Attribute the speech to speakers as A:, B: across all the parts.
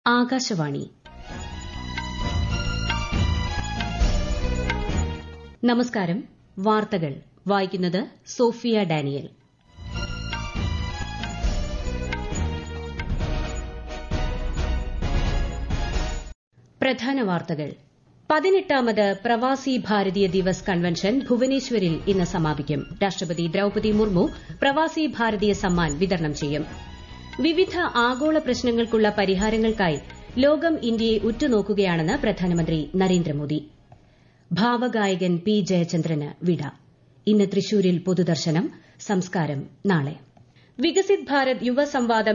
A: ആകാശവാണി നമസ്കാരം വാർത്തകൾ വായിക്കുന്നത് സോഫിയ ഡാനിയൽ പ്രധാന വാർത്തകൾ പതിനെട്ടാമത് പ്രവാസി ഭാരതീയ ദിവസ് കൺവെൻഷൻ ഭുവനേശ്വരിൽ ഇന്ന് സമാപിക്കും രാഷ്ട്രപതി ദ്രൌപതി മുർമു പ്രവാസി ഭാരതീയ സമ്മാൻ വിതരണം ചെയ്യും വിവിധ ആഗോള പ്രശ്നങ്ങൾക്കുള്ള പരിഹാരങ്ങൾക്കായി ലോകം ഇന്ത്യയെ ഉറ്റുനോക്കുകയാണെന്ന് പ്രധാനമന്ത്രി നരേന്ദ്രമോദി ഭാവഗായകൻ പി ജയചന്ദ്രന് വിട ഇന്ന് തൃശൂരിൽ പൊതുദർശനം സംസ്കാരം നാളെ വികസിത് ഭാരത് യുവ സംവാദം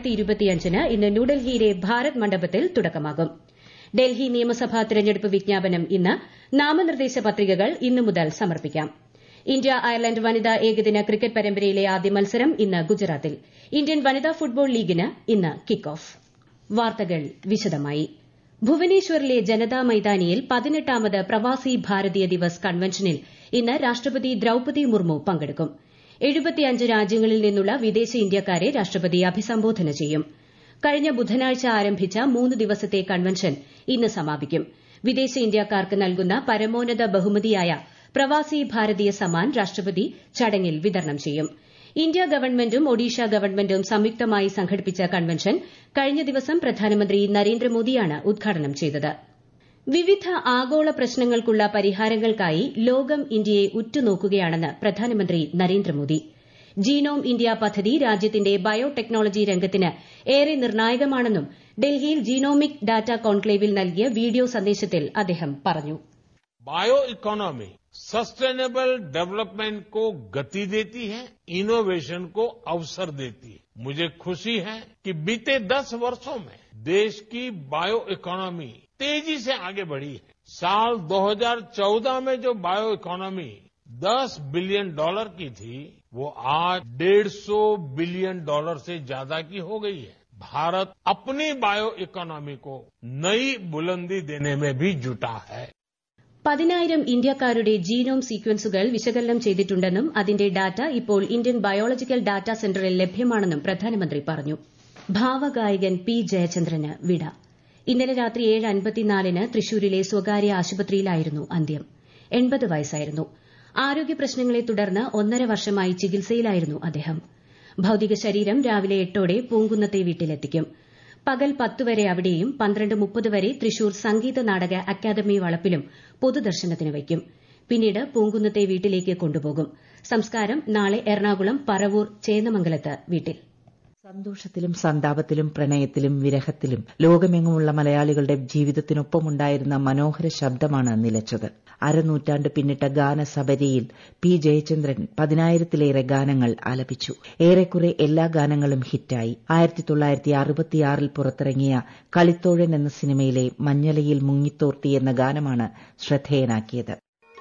A: ന് ഇന്ന് ന്യൂഡൽഹിയിലെ ഭാരത് മണ്ഡപത്തിൽ തുടക്കമാകും ഡൽഹി നിയമസഭാ തെരഞ്ഞെടുപ്പ് വിജ്ഞാപനം ഇന്ന് നാമനിർദ്ദേശ പത്രികകൾ ഇന്നു മുതൽ സമർപ്പിക്കാം ഇന്ത്യ അയർലന്റ് വനിതാ ഏകദിന ക്രിക്കറ്റ് പരമ്പരയിലെ ആദ്യ മത്സരം ഇന്ന് ഗുജറാത്തിൽ ഇന്ത്യൻ വനിതാ ഫുട്ബോൾ ലീഗിന് ഇന്ന് കിക്ക് ഓഫ് വാർത്തകൾ വിശദമായി ഭുവനേശ്വറിലെ ജനതാ മൈതാനിയിൽ പതിനെട്ടാമത് പ്രവാസി ഭാരതീയ ദിവസ് കൺവെൻഷനിൽ ഇന്ന് രാഷ്ട്രപതി ദ്രൌപതി മുർമു പങ്കെടുക്കും എഴുപത്തിയഞ്ച് രാജ്യങ്ങളിൽ നിന്നുള്ള വിദേശ ഇന്ത്യക്കാരെ രാഷ്ട്രപതി അഭിസംബോധന ചെയ്യും കഴിഞ്ഞ ബുധനാഴ്ച ആരംഭിച്ച മൂന്ന് ദിവസത്തെ കൺവെൻഷൻ ഇന്ന് സമാപിക്കും വിദേശ ഇന്ത്യക്കാർക്ക് നൽകുന്ന പരമോന്നത ബഹുമതിയായ പ്രവാസി ഭാരതീയ സമ്മാൻ രാഷ്ട്രപതി ചടങ്ങിൽ വിതരണം ചെയ്യും ഇന്ത്യ ഗവൺമെന്റും ഒഡീഷ ഗവൺമെന്റും സംയുക്തമായി സംഘടിപ്പിച്ച കൺവെൻഷൻ കഴിഞ്ഞ ദിവസം പ്രധാനമന്ത്രി നരേന്ദ്രമോദിയാണ് ഉദ്ഘാടനം ചെയ്തത് വിവിധ ആഗോള പ്രശ്നങ്ങൾക്കുള്ള പരിഹാരങ്ങൾക്കായി ലോകം ഇന്ത്യയെ ഉറ്റുനോക്കുകയാണെന്ന് പ്രധാനമന്ത്രി നരേന്ദ്രമോദി ജീനോം ഇന്ത്യ പദ്ധതി രാജ്യത്തിന്റെ ബയോടെക്നോളജി രംഗത്തിന് ഏറെ നിർണായകമാണെന്നും ഡൽഹിയിൽ ജീനോമിക് ഡാറ്റ കോൺക്ലേവിൽ നൽകിയ വീഡിയോ സന്ദേശത്തിൽ അദ്ദേഹം പറഞ്ഞു
B: बायो इकोनॉमी सस्टेनेबल डेवलपमेंट को गति देती है इनोवेशन को अवसर देती है मुझे खुशी है कि बीते दस वर्षों में देश की बायो इकोनॉमी तेजी से आगे बढ़ी है साल 2014 में जो बायो इकोनॉमी 10 बिलियन डॉलर की थी वो आज 150 बिलियन डॉलर से ज्यादा की हो गई है भारत अपनी बायो इकोनॉमी को नई बुलंदी देने में भी जुटा है
A: പതിനായിരം ഇന്ത്യക്കാരുടെ ജീനോം സീക്വൻസുകൾ വിശകലനം ചെയ്തിട്ടുണ്ടെന്നും അതിന്റെ ഡാറ്റ ഇപ്പോൾ ഇന്ത്യൻ ബയോളജിക്കൽ ഡാറ്റാ സെന്ററിൽ ലഭ്യമാണെന്നും പ്രധാനമന്ത്രി പറഞ്ഞു ഭാവഗായകൻ പി ജയചന്ദ്രന് വിട ഇന്നലെ രാത്രി ഏഴ് അൻപത്തിനാലിന് തൃശൂരിലെ സ്വകാര്യ ആശുപത്രിയിലായിരുന്നു അന്ത്യം എൺപത് വയസ്സായിരുന്നു ആരോഗ്യ പ്രശ്നങ്ങളെ തുടർന്ന് ഒന്നര വർഷമായി ചികിത്സയിലായിരുന്നു അദ്ദേഹം ഭൌതിക ശരീരം രാവിലെ എട്ടോടെ പൂങ്കുന്നത്തെ വീട്ടിലെത്തിക്കും പകൽ പത്ത് വരെ അവിടെയും പന്ത്രണ്ട് മുപ്പത് വരെ തൃശൂർ സംഗീത നാടക അക്കാദമി വളപ്പിലും പൊതുദർശനത്തിന് വയ്ക്കും പിന്നീട് പൂങ്കുന്നത്തെ വീട്ടിലേക്ക് കൊണ്ടുപോകും സംസ്കാരം നാളെ എറണാകുളം പറവൂർ ചേന്നമംഗലത്ത് വീട്ടിൽ
C: സന്തോഷത്തിലും സന്താപത്തിലും പ്രണയത്തിലും വിരഹത്തിലും ലോകമെങ്ങുമുള്ള മലയാളികളുടെ ജീവിതത്തിനൊപ്പമുണ്ടായിരുന്ന മനോഹര ശബ്ദമാണ് നിലച്ചത് അരനൂറ്റാണ്ട് പിന്നിട്ട ഗാനസബരിയിൽ പി ജയചന്ദ്രൻ പതിനായിരത്തിലേറെ ഗാനങ്ങൾ ആലപിച്ചു ഏറെക്കുറെ എല്ലാ ഗാനങ്ങളും ഹിറ്റായി ആയിരത്തി തൊള്ളായിരത്തി അറുപത്തിയാറിൽ പുറത്തിറങ്ങിയ കളിത്തോഴൻ എന്ന സിനിമയിലെ മഞ്ഞലയിൽ മുങ്ങിത്തോർത്തി എന്ന ഗാനമാണ് ശ്രദ്ധേയനാക്കിയത്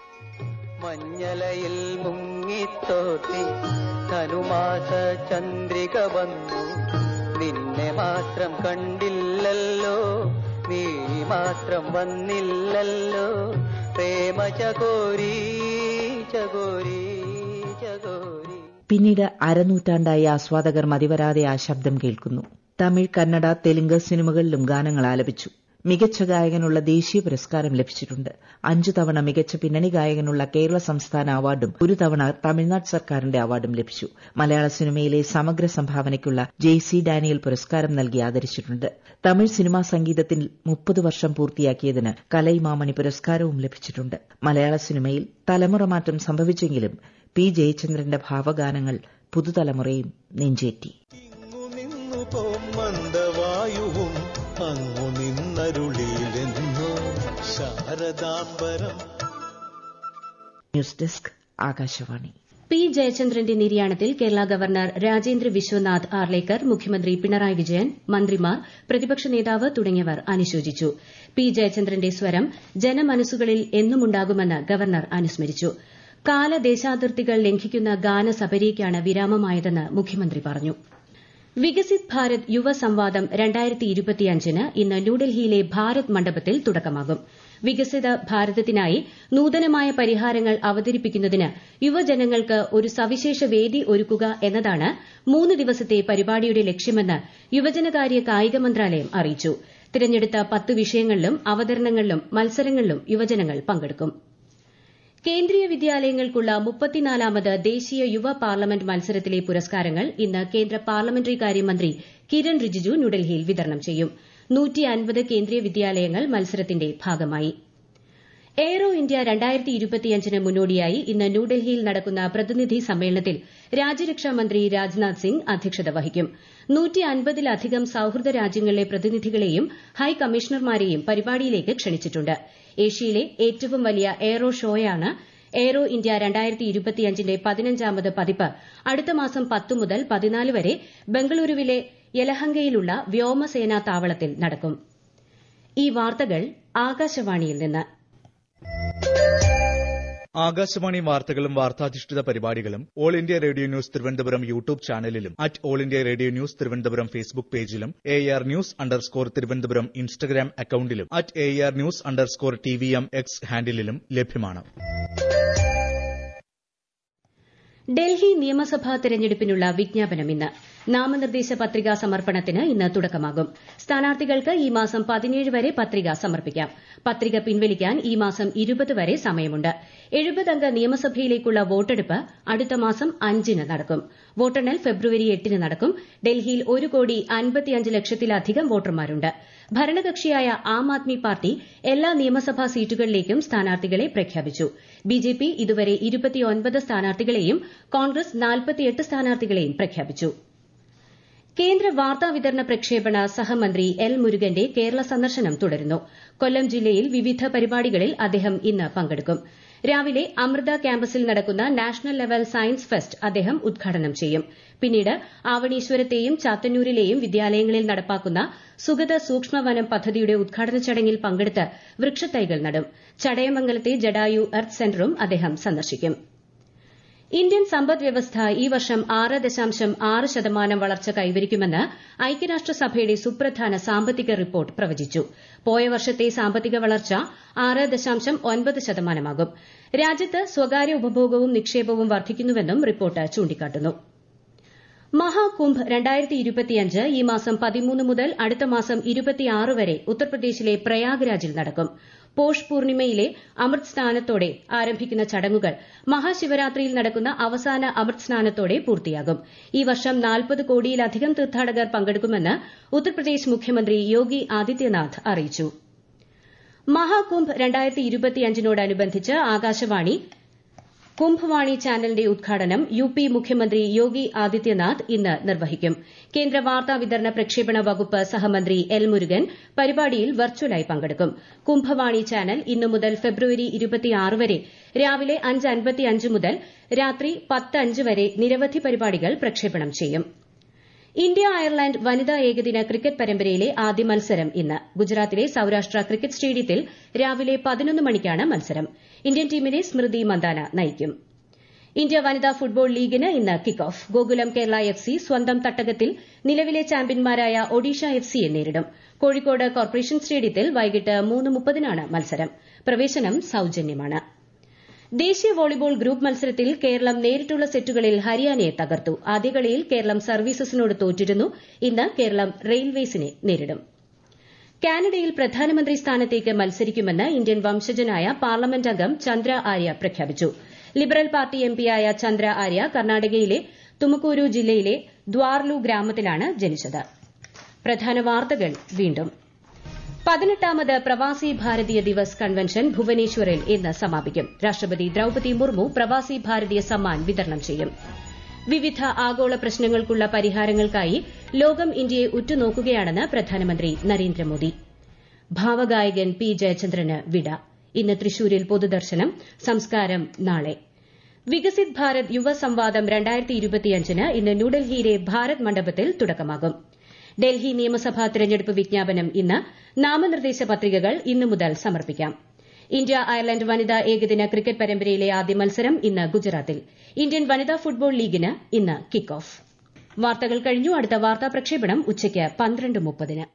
D: മഞ്ഞലയിൽ മുങ്ങിത്തോത്തി ധനുമാസ ചന്ദ്രിക വന്നു നിന്നെ മാത്രം കണ്ടില്ലല്ലോ നീ മാത്രം വന്നില്ലല്ലോ പ്രേമ ചകോരി ചകോരി ചകോരി
C: പിന്നീട് അരനൂറ്റാണ്ടായി ആസ്വാദകർ മതിവരാതെ ആ ശബ്ദം കേൾക്കുന്നു തമിഴ് കന്നഡ തെലുങ്ക് സിനിമകളിലും ഗാനങ്ങൾ ആലപിച്ചു മികച്ച ഗായകനുള്ള ദേശീയ പുരസ്കാരം ലഭിച്ചിട്ടുണ്ട് അഞ്ചു തവണ മികച്ച പിന്നണി ഗായകനുള്ള കേരള സംസ്ഥാന അവാർഡും ഒരു തവണ തമിഴ്നാട് സർക്കാരിന്റെ അവാർഡും ലഭിച്ചു മലയാള സിനിമയിലെ സമഗ്ര സംഭാവനയ്ക്കുള്ള ജെ സി ഡാനിയൽ പുരസ്കാരം നൽകി ആദരിച്ചിട്ടുണ്ട് തമിഴ് സിനിമാ സംഗീതത്തിൽ മുപ്പത് വർഷം പൂർത്തിയാക്കിയതിന് കലൈമാമണി പുരസ്കാരവും ലഭിച്ചിട്ടുണ്ട് മലയാള സിനിമയിൽ തലമുറ മാറ്റം സംഭവിച്ചെങ്കിലും പി ജയചന്ദ്രന്റെ ഭാവഗാനങ്ങൾ പുതുതലമുറയും നെഞ്ചേറ്റി
E: നിന്നു പോമന്ദവായുവും അങ്ങു നിന്നരുളിയിലെന്നോ ശാരദാംബരം
C: ന്യൂസ് ഡെസ്ക് ആകാശവാണി
A: പി ജയചന്ദ്രന്റെ നിര്യാണത്തിൽ കേരള ഗവർണർ രാജേന്ദ്ര വിശ്വനാഥ് ആർലേക്കർ മുഖ്യമന്ത്രി പിണറായി വിജയൻ മന്ത്രിമാർ പ്രതിപക്ഷ നേതാവ് തുടങ്ങിയവർ അനുശോചിച്ചു പി ജയചന്ദ്രന്റെ സ്വരം ജനമനസ്സുകളിൽ എന്നുമുണ്ടാകുമെന്ന് ഗവർണർ അനുസ്മരിച്ചു കാലദേശാതിർത്തികൾ ലംഘിക്കുന്ന ഗാനസബരിക്കാണ് വിരാമമായതെന്ന് മുഖ്യമന്ത്രി പറഞ്ഞു വികസിത് ഭാരത് യുവ സംവാദം ന് ഇന്ന് ന്യൂഡൽഹിയിലെ ഭാരത് മണ്ഡപത്തിൽ തുടക്കമാകും വികസിത ഭാരതത്തിനായി നൂതനമായ പരിഹാരങ്ങൾ അവതരിപ്പിക്കുന്നതിന് യുവജനങ്ങൾക്ക് ഒരു സവിശേഷ വേദി ഒരുക്കുക എന്നതാണ് മൂന്ന് ദിവസത്തെ പരിപാടിയുടെ ലക്ഷ്യമെന്ന് യുവജനകാര്യ കായിക മന്ത്രാലയം അറിയിച്ചു തിരഞ്ഞെടുത്ത പത്ത് വിഷയങ്ങളിലും അവതരണങ്ങളിലും മത്സരങ്ങളിലും യുവജനങ്ങൾ പങ്കെടുക്കും കേന്ദ്രീയ വിദ്യാലയങ്ങൾക്കുള്ള മുപ്പത്തിനാലാമത് ദേശീയ യുവ പാർലമെന്റ് മത്സരത്തിലെ പുരസ്കാരങ്ങൾ ഇന്ന് കേന്ദ്ര പാർലമെന്ററി കാര്യമന്ത്രി കിരൺ റിജിജു ന്യൂഡൽഹിയിൽ വിതരണം ചെയ്യും കേന്ദ്രീയ വിദ്യാലയങ്ങൾ മത്സരത്തിന്റെ ഭാഗമായി എയ്റോ ഇന്ത്യ രണ്ടായിരത്തി ഇരുപത്തിയഞ്ചിന് മുന്നോടിയായി ഇന്ന് ന്യൂഡൽഹിയിൽ നടക്കുന്ന പ്രതിനിധി സമ്മേളനത്തിൽ രാജ്യരക്ഷാ മന്ത്രി രാജ്നാഥ് സിംഗ് അധ്യക്ഷത വഹിക്കും നൂറ്റി അൻപതിലധികം സൌഹൃദ രാജ്യങ്ങളിലെ പ്രതിനിധികളെയും ഹൈക്കമ്മീഷണർമാരെയും പരിപാടിയിലേക്ക് ക്ഷണിച്ചിട്ടുണ്ട് ഏഷ്യയിലെ ഏറ്റവും വലിയ എയ്റോ ഷോയാണ് എയ്റോ ഇന്ത്യ രണ്ടായിരത്തി ഇരുപത്തിയഞ്ചിന്റെ പതിനഞ്ചാമത് പതിപ്പ് അടുത്ത മാസം പത്ത് മുതൽ പതിനാല് വരെ ബംഗളൂരുവിലെ യലഹങ്കയിലുള്ള വ്യോമസേനാ താവളത്തിൽ നടക്കും ഈ വാർത്തകൾ ആകാശവാണിയിൽ നിന്ന്
F: ആകാശവാണി വാർത്തകളും വാർത്താധിഷ്ഠിത പരിപാടികളും all India radio news Thiruvananthapuram YouTube ചാനലിലും at all India radio news Thiruvananthapuram Facebook പേജിലും A R news underscore Thiruvananthapuram Instagram അക്കൌണ്ടിലും at A R news underscore T V M X ഹാൻഡിലും ലഭ്യമാണ്
A: ഡൽഹി നിയമസഭാ തെരഞ്ഞെടുപ്പിനുള്ള വിജ്ഞാപനം ഇന്ന് നാമനിർദ്ദേശ പത്രികാ സമർപ്പണത്തിന് ഇന്ന് തുടക്കമാകും സ്ഥാനാർത്ഥികൾക്ക് ഈ മാസം പതിനേഴ് വരെ പത്രിക സമർപ്പിക്കാം പത്രിക പിൻവലിക്കാൻ ഈ മാസം ഇരുപത് വരെ സമയമുണ്ട് എഴുപതംഗ നിയമസഭയിലേക്കുള്ള വോട്ടെടുപ്പ് അടുത്ത മാസം അഞ്ചിന് നടക്കും വോട്ടെണ്ണൽ ഫെബ്രുവരി എട്ടിന് നടക്കും ഡൽഹിയിൽ ഒരു കോടി അൻപത്തിയഞ്ച് ലക്ഷത്തിലധികം വോട്ടർമാരുണ്ട് ഭരണകക്ഷിയായ ആം ആദ്മി പാർട്ടി എല്ലാ നിയമസഭാ സീറ്റുകളിലേക്കും സ്ഥാനാർത്ഥികളെ പ്രഖ്യാപിച്ചു ബിജെപി ഇതുവരെ ഇരുപത്തിയൊൻപത് സ്ഥാനാർത്ഥികളെയും കോൺഗ്രസ് നാൽപ്പത്തിയെട്ട് സ്ഥാനാർത്ഥികളെയും പ്രഖ്യാപിച്ചു കേന്ദ്ര വാർത്താവിതരണ പ്രക്ഷേപണ സഹമന്ത്രി എൽ മുരുകന്റെ കേരള സന്ദർശനം തുടരുന്നു കൊല്ലം ജില്ലയിൽ വിവിധ പരിപാടികളിൽ അദ്ദേഹം ഇന്ന് പങ്കെടുക്കും രാവിലെ അമൃത ക്യാമ്പസിൽ നടക്കുന്ന നാഷണൽ ലെവൽ സയൻസ് ഫെസ്റ്റ് അദ്ദേഹം ഉദ്ഘാടനം ചെയ്യും പിന്നീട് ആവണീശ്വരത്തെയും ചാത്തന്നൂരിലെയും വിദ്യാലയങ്ങളിൽ നടപ്പാക്കുന്ന സുഗത സൂക്ഷ്മവനം പദ്ധതിയുടെ ഉദ്ഘാടന ചടങ്ങിൽ പങ്കെടുത്ത് വൃക്ഷത്തൈകൾ നടും ചടയമംഗലത്തെ ജഡായു എർത്ത് സെന്ററും അദ്ദേഹം സന്ദർശിക്കും ഇന്ത്യൻ സമ്പദ് വ്യവസ്ഥ ഈ വർഷം ആറ് ദശാംശം ആറ് ശതമാനം വളർച്ച കൈവരിക്കുമെന്ന് ഐക്യരാഷ്ട്രസഭയുടെ സുപ്രധാന സാമ്പത്തിക റിപ്പോർട്ട് പ്രവചിച്ചു പോയ വർഷത്തെ സാമ്പത്തിക വളർച്ച ആറ് ദശാംശം ഒൻപത് ശതമാനമാകും രാജ്യത്ത് സ്വകാര്യ ഉപഭോഗവും നിക്ഷേപവും വർദ്ധിക്കുന്നുവെന്നും റിപ്പോർട്ട് ചൂണ്ടിക്കാട്ടുന്നു മഹാകുംഭ് രണ്ടായിരത്തി ഇരുപത്തിയഞ്ച് ഈ മാസം പതിമൂന്ന് മുതൽ അടുത്ത മാസം ഇരുപത്തിയാറ് വരെ ഉത്തർപ്രദേശിലെ പ്രയാഗ്രാജിൽ നടക്കും പോഷ് പൂർണിമയിലെ അമൃത് സ്നാനത്തോടെ ആരംഭിക്കുന്ന ചടങ്ങുകൾ മഹാശിവരാത്രിയിൽ നടക്കുന്ന അവസാന അമൃത് സ്നാനത്തോടെ പൂർത്തിയാകും ഈ വർഷം നാൽപ്പത് കോടിയിലധികം തീർത്ഥാടകർ പങ്കെടുക്കുമെന്ന് ഉത്തർപ്രദേശ് മുഖ്യമന്ത്രി യോഗി ആദിത്യനാഥ് അറിയിച്ചു മഹാകുംഭ് രണ്ടായിരത്തി ഇരുപത്തിയഞ്ചിനോടനുബന്ധിച്ച് ആകാശവാണി കുംഭവാണി ചാനലിന്റെ ഉദ്ഘാടനം യു പി മുഖ്യമന്ത്രി യോഗി ആദിത്യനാഥ് ഇന്ന് നിർവഹിക്കും കേന്ദ്ര വാർത്താ വിതരണ പ്രക്ഷേപണ വകുപ്പ് സഹമന്ത്രി എൽ മുരുകൻ പരിപാടിയിൽ വെർച്വലായി പങ്കെടുക്കും കുംഭവാണി ചാനൽ ഇന്നു മുതൽ ഫെബ്രുവരി ഇരുപത്തിയാറ് വരെ രാവിലെ അഞ്ച് അൻപത്തിയഞ്ച് മുതൽ രാത്രി പത്ത് അഞ്ച് വരെ നിരവധി പരിപാടികൾ പ്രക്ഷേപണം ചെയ്യും ഇന്ത്യ അയർലൻഡ് വനിതാ ഏകദിന ക്രിക്കറ്റ് പരമ്പരയിലെ ആദ്യ മത്സരം ഇന്ന് ഗുജറാത്തിലെ സൌരാഷ്ട്ര ക്രിക്കറ്റ് സ്റ്റേഡിയത്തിൽ രാവിലെ പതിനൊന്ന് മണിക്കാണ് മത്സരം ഇന്ത്യൻ ടീമിനെ സ്മൃതി മന്ദാന നയിക്കും ഇന്ത്യ വനിതാ ഫുട്ബോൾ ലീഗിന് ഇന്ന് kick off Gokulam Kerala F C സ്വന്തം തട്ടകത്തിൽ നിലവിലെ ചാമ്പ്യന്മാരായ ഒഡീഷ എഫ് സിയെ നേരിടും കോഴിക്കോട് കോർപ്പറേഷൻ സ്റ്റേഡിയത്തിൽ വൈകിട്ട് മൂന്ന് മുപ്പതിനാണ് മത്സരം പ്രവേശനം സൌജന്യമാണ് ദേശീയ വോളിബോൾ ഗ്രൂപ്പ് മത്സരത്തിൽ കേരളം നേരിട്ടുള്ള സെറ്റുകളിൽ ഹരിയാനയെ തകർത്തു ആദ്യ കളിയിൽ കേരളം സർവീസസിനോട് തോറ്റിരുന്നു ഇന്ന് കേരളം റെയിൽവേസിനെ നേരിടും കാനഡയിൽ പ്രധാനമന്ത്രി സ്ഥാനത്തേക്ക് മത്സരിക്കുമെന്ന് ഇന്ത്യൻ വംശജനായ പാർലമെന്റ് അംഗം ചന്ദ്ര ആര്യ പ്രഖ്യാപിച്ചു ലിബറൽ പാർട്ടി എംപിയായ ചന്ദ്ര ആര്യ കർണാടകയിലെ തുമക്കൂരു ജില്ലയിലെ ദ്വാർലു ഗ്രാമത്തിലാണ് ജനിച്ചത് പ്രധാന വാർത്തകൾ വീണ്ടും പതിനെട്ടാമത് പ്രവാസി ഭാരതീയ ദിവസ് കൺവെൻഷൻ ഭുവനേശ്വറിൽ ഇന്ന് സമാപിക്കും രാഷ്ട്രപതി ദ്രൌപതി മുർമു പ്രവാസി ഭാരതീയ സമ്മാൻ വിതരണം ചെയ്യും വിവിധ ആഗോള പ്രശ്നങ്ങൾക്കുള്ള പരിഹാരങ്ങൾക്കായി ലോകം ഇന്ത്യയെ ഉറ്റുനോക്കുകയാണെന്ന് പ്രധാനമന്ത്രി നരേന്ദ്രമോദി ഭാവഗായകൻ പി ജയചന്ദ്രന് വിട ഇന്ന് തൃശൂരിൽ പൊതുദർശനം സംസ്കാരം നാളെ വികസിത് ഭാരത് യുവ സംവാദം രണ്ടായിരത്തി ഇരുപത്തിയഞ്ചിന് ഇന്ന് ന്യൂഡൽഹിയിലെ ഭാരത് മണ്ഡപത്തിൽ തുടക്കമാകും ഡൽഹി നിയമസഭാ തെരഞ്ഞെടുപ്പ് വിജ്ഞാപനം ഇന്ന് നാമനിർദ്ദേശ പത്രികകൾ ഇന്നു മുതൽ സമർപ്പിക്കാം ഇന്ത്യ അയർലൻഡ് വനിതാ ഏകദിന ക്രിക്കറ്റ് പരമ്പരയിലെ ആദ്യ മത്സരം ഇന്ന് ഗുജറാത്തിൽ ഇന്ത്യൻ വനിതാ ഫുട്ബോൾ ലീഗിന് ഇന്ന് കിക്ക് ഓഫ് വാർത്തകൾ കഴിഞ്ഞു അടുത്ത വാർത്താ പ്രക്ഷേപണം ഉച്ചയ്ക്ക് പന്ത്രണ്ട് മുപ്പതിന്